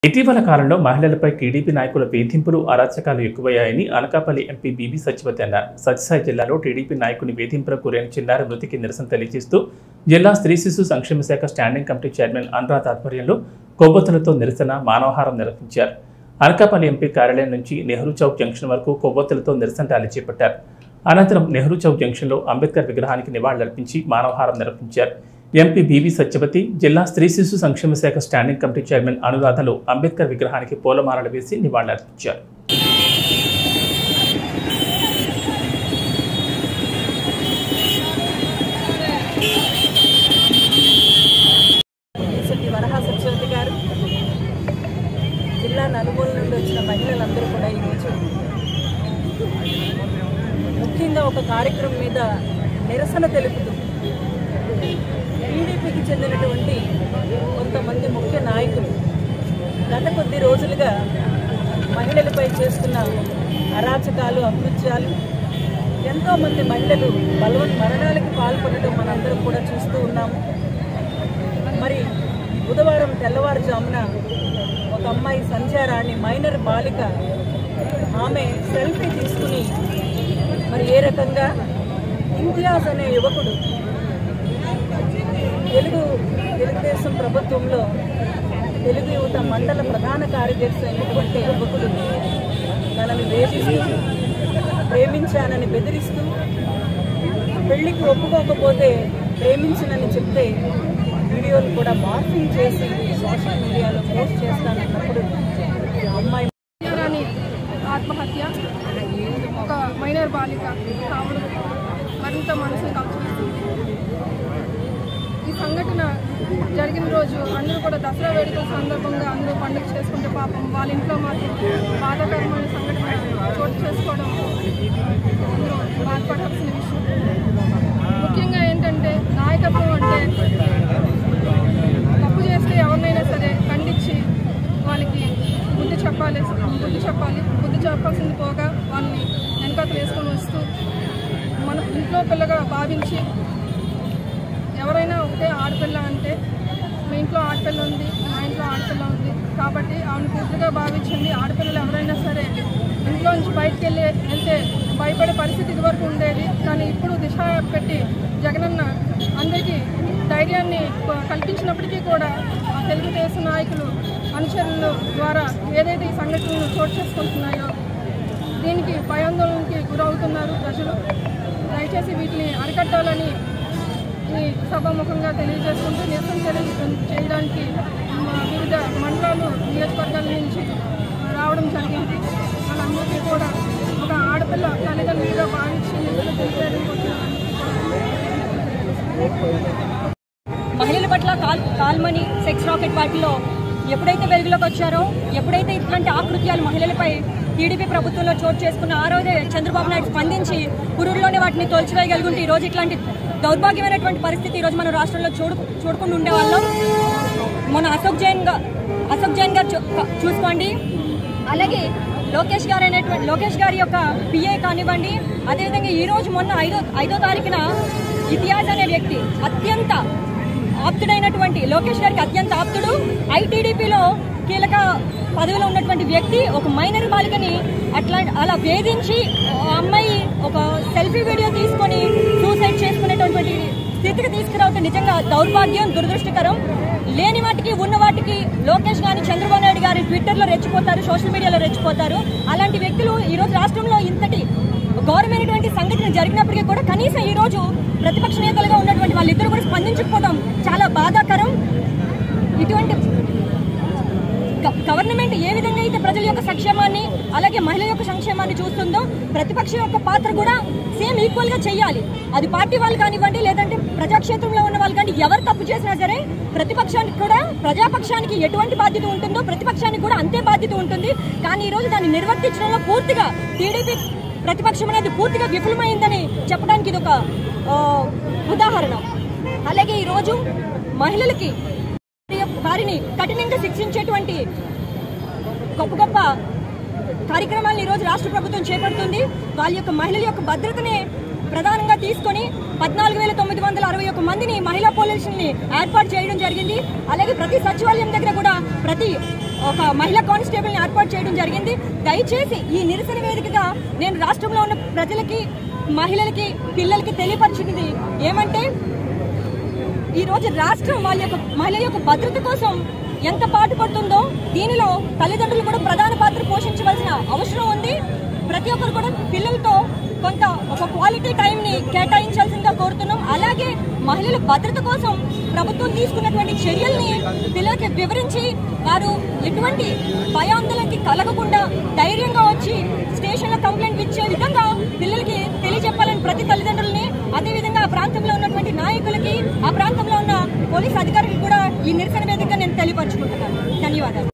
ఇటీవల కాలంలో మహిళలపై టీడీపీ నాయకుల వేధింపులు అరాచకాలు ఎక్కువయ్యాయని అనకాపల్లి ఎంపీ బీబీ సత్యవతి అన్నారు సత్యసాయి జిల్లాలో టీడీపీ నాయకుని వేధింపులకు గురైన చిన్నారి మృతికి నిరసన తెలియజేస్తూ జిల్లా స్త్రీ శిశు సంక్షేమ శాఖ స్టాండింగ్ కమిటీ చైర్మన్ అనురాధ ఆధ్వర్యంలో కొవ్వొత్తులతో నిరసన మానవహారం నిర్వహించారు అనకాపల్లి ఎంపీ కార్యాలయం నుంచి నెహ్రూ చౌక్ జంక్షన్ వరకు కొవ్వొత్తులతో నిరసన ర్యాలీ చేపట్టారు అనంతరం నెహ్రూ చౌక్ జంక్షన్లో అంబేద్కర్ విగ్రహానికి నివాళులర్పించి మానవహారం నిర్వహించారు ఎంపీ బీవీ సత్యవతి జిల్లా స్త్రీ శిశు సంక్షేమ శాఖ స్టాండింగ్ కమిటీ చైర్మన్ అనురాధలు అంబేద్కర్ విగ్రహానికి పూలమాలలు వేసి నివాళులర్పించారు శెట్టి వరహా సత్యవతి గారు జిల్లా నలుమూల నుండి వచ్చిన మహిళలందరూ కూడా ఈరోజు ముఖ్యంగా ఒక కార్యక్రమం మీద నిరసన తెలుపుతూ టీడీపీకి చెందినటువంటి కొంతమంది ముఖ్య నాయకులు గత కొద్ది రోజులుగా మహిళలపై చేస్తున్న అరాచకాలు అకృత్యాలు ఎంతోమంది మహిళలు బలవన్ మరణాలకు పాల్పడటం మనందరం కూడా చూస్తూ ఉన్నాము మరి బుధవారం తెల్లవారుజామున ఒక అమ్మాయి సంధ్యారాణి మైనర్ బాలిక ఆమె సెల్ఫీ తీసుకుని మరి ఏ రకంగా ఇంతియాజ్ అనే యువకుడు తెలుగు తెలుగుదేశం ప్రభుత్వంలో తెలుగు యువత మండల ప్రధాన కార్యదర్శి అయినటువంటి యువకుడు తనని వేధిస్తూ ప్రేమించానని బెదిరిస్తూ పెళ్లికి ఒప్పుకోకపోతే ప్రేమించనని చెప్తే వీడియోలు కూడా మార్పింగ్ చేసి సోషల్ మీడియాలో పోస్ట్ చేస్తానన్నప్పుడు ఆ అమ్మాయి రాణి ఆత్మహత్య ఒక మైనర్ బాలిక కావడం మరింత మనసును కలిసివేస్తుంది ఈ సంఘటన జరిగిన రోజు అందరూ కూడా దసరా వేడుకల సందర్భంగా అందరూ పండుగ చేసుకుంటే పాపం వాళ్ళ ఇంట్లో మాత్రం బాధాకరమైన సంఘటన చోటు చేసుకోవడం అందరూ బాధపడాల్సిన విషయం ముఖ్యంగా ఏంటంటే నాయకత్వం అంటే తప్పు చేస్తే ఎవరినైనా సరే ఖండించి వాళ్ళకి బుద్ధి చెప్పాలి బుద్ధి చెప్పాలి బుద్ధి చెప్పాల్సింది పోగా వాళ్ళని వెనకాత వేసుకొని వస్తూ మన ఇంట్లో పిల్లగా భావించి ఎవరైనా ఒకటే ఆడపిల్ల అంటే మీ ఇంట్లో ఆడపిల్ల ఉంది మా ఇంట్లో ఆడపిల్ల ఉంది కాబట్టి ఆమెను పూర్తిగా భావించింది ఆడపిల్లలు ఎవరైనా సరే ఇంట్లో నుంచి బయటకు వెళ్ళి వెళ్తే భయపడే పరిస్థితి ఇదివరకు ఉండేది కానీ ఇప్పుడు దిశ పెట్టి జగనన్న అందరికీ ధైర్యాన్ని ప- కల్పించినప్పటికీ కూడా ఆ తెలుగుదేశం నాయకులు అనుచరుల ద్వారా ఏదైతే ఈ సంఘటనలు చోటు చేసుకుంటున్నాయో దీనికి భయాందోళనకి గురవుతున్నారు ప్రజలు దయచేసి వీటిని అరికట్టాలని ఈ సభాముఖంగా తెలియజేసుకుంటూ నిరసన తెలియ చేయడానికి మా వివిధ మండలాలు నియోజకవర్గాల నుంచి రావడం జరిగింది వాళ్ళందరికీ కూడా ఒక ఆడపిల్ల తల్లిదండ్రులుగా భావించి నిరసన తెలియజేయడానికి వచ్చిన మహిళల పట్ల కాల్ కాల్మని సెక్స్ రాకెట్ వాటిలో ఎప్పుడైతే వెలుగులోకి వచ్చారో ఎప్పుడైతే ఇట్లాంటి ఆకృత్యాలు మహిళలపై టీడీపీ ప్రభుత్వంలో చోటు చేసుకున్న ఆ రోజే చంద్రబాబు నాయుడు స్పందించి పురుడులోనే వాటిని తోల్చివేయగలుగుంటే ఈ రోజు ఇట్లాంటి దౌర్భాగ్యమైనటువంటి పరిస్థితి ఈ రోజు మన రాష్ట్రంలో చూడు చూడకుండా ఉండేవాళ్ళం మన అశోక్ జైన్ గా అశోక్ జైన్ గారు చూ- చూసుకోండి అలాగే లోకేష్ గారు అనేటువంటి లోకేష్ గారి యొక్క పిఏ కానివ్వండి అదేవిధంగా ఈ రోజు మొన్న ఐదో ఐదో తారీఖున ఇతిహాస్ అనే వ్యక్తి అత్యంత ఆప్తుడైనటువంటి లోకేష్ గారికి అత్యంత ఆప్తుడు ఐటీడీపీలో కీలక పదవిలో ఉన్నటువంటి వ్యక్తి ఒక మైనర్ బాలికని అట్లా అలా వేధించి ఆ అమ్మాయి ఒక సెల్ఫీ వీడియో తీసుకొని సూసైడ్ చేసుకునేటటువంటి స్థితికి తీసుకురావటం నిజంగా దౌర్భాగ్యం దురదృష్టకరం లేని వాటికి ఉన్న వాటికి లోకేష్ గాని చంద్రబాబు నాయుడు గారి ట్విట్టర్లో రెచ్చిపోతారు సోషల్ మీడియాలో రెచ్చిపోతారు అలాంటి వ్యక్తులు ఈ రోజు రాష్ట్రంలో ఇంతటి ఘోరమైనటువంటి సంఘటన జరిగినప్పటికీ కూడా కనీసం ఈ రోజు ప్రతిపక్ష నేతలుగా ఉన్నటువంటి వాళ్ళిద్దరూ కూడా స్పందించకపోవడం చాలా బాధాకరం ఇటువంటి గ- గవర్నమెంట్ ఏ విధంగా అయితే ప్రజల యొక్క సంక్షేమాన్ని అలాగే మహిళల యొక్క సంక్షేమాన్ని చూస్తుందో ప్రతిపక్షం యొక్క పాత్ర కూడా సేమ్ ఈక్వల్ గా చేయాలి అది పార్టీ వాళ్ళు కానివ్వండి లేదంటే ప్రజాక్షేత్రంలో ఉన్న వాళ్ళు కానీ ఎవరు తప్పు చేసినా సరే ప్రతిపక్షానికి కూడా ప్రజాపక్షానికి ఎటువంటి బాధ్యత ఉంటుందో ప్రతిపక్షానికి కూడా అంతే బాధ్యత ఉంటుంది కానీ ఈ రోజు దాన్ని నిర్వర్తించడంలో పూర్తిగా టీడీపీ ప్రతిపక్షం అనేది పూర్తిగా విఫలమైందని చెప్పడానికి ఇది ఒక ఆ, ఉదాహరణ అలాగే ఈ రోజు మహిళలకి వారిని కఠినంగా శిక్షించేటువంటి గొప్ప గొప్ప కార్యక్రమాలను ఈరోజు రాష్ట్ర ప్రభుత్వం చేపడుతుంది వాళ్ళ యొక్క మహిళల యొక్క భద్రతనే ప్రధానంగా తీసుకొని పద్నాలుగు వేల తొమ్మిది వందల అరవై ఒక్క మందిని మహిళా పోలీసుల్ని ఏర్పాటు చేయడం జరిగింది అలాగే ప్రతి సచివాలయం దగ్గర కూడా ప్రతి ఒక మహిళా కానిస్టేబుల్ ని ఏర్పాటు చేయడం జరిగింది దయచేసి ఈ నిరసన వేదికగా నేను రాష్ట్రంలో ఉన్న ప్రజలకి మహిళలకి పిల్లలకి తెలియపరిచినది ఏమంటే ఈ రోజు రాష్ట్రం వాళ్ళ యొక్క మహిళల యొక్క భద్రత కోసం ఎంత పాటుపడుతుందో దీనిలో తల్లిదండ్రులు కూడా ప్రధాన పాత్ర పోషించవలసిన అవసరం ఉంది ప్రతి ఒక్కరు కూడా పిల్లలతో కొంత ఒక క్వాలిటీ టైం ని కేటాయించాల్సిందిగా కోరుతున్నాం అలాగే మహిళల భద్రత కోసం ప్రభుత్వం తీసుకున్నటువంటి చర్యల్ని పిల్లలకి వివరించి వారు ఎటువంటి భయాందోళనకి కలగకుండా ధైర్యంగా వచ్చి స్టేషన్ లో కంప్లైంట్ ఇచ్చే విధంగా పిల్లలకి తెలియజెప్పాలని ప్రతి తల్లిదండ్రులని అదేవిధంగా ఆ ప్రాంతంలో ఉన్నటువంటి నాయకులకి ఆ ప్రాంతంలో ఉన్న పోలీస్ అధికారులకు కూడా ఈ నిరసన వేదికగా నేను తెలియపరచుకుంటున్నాను ధన్యవాదాలు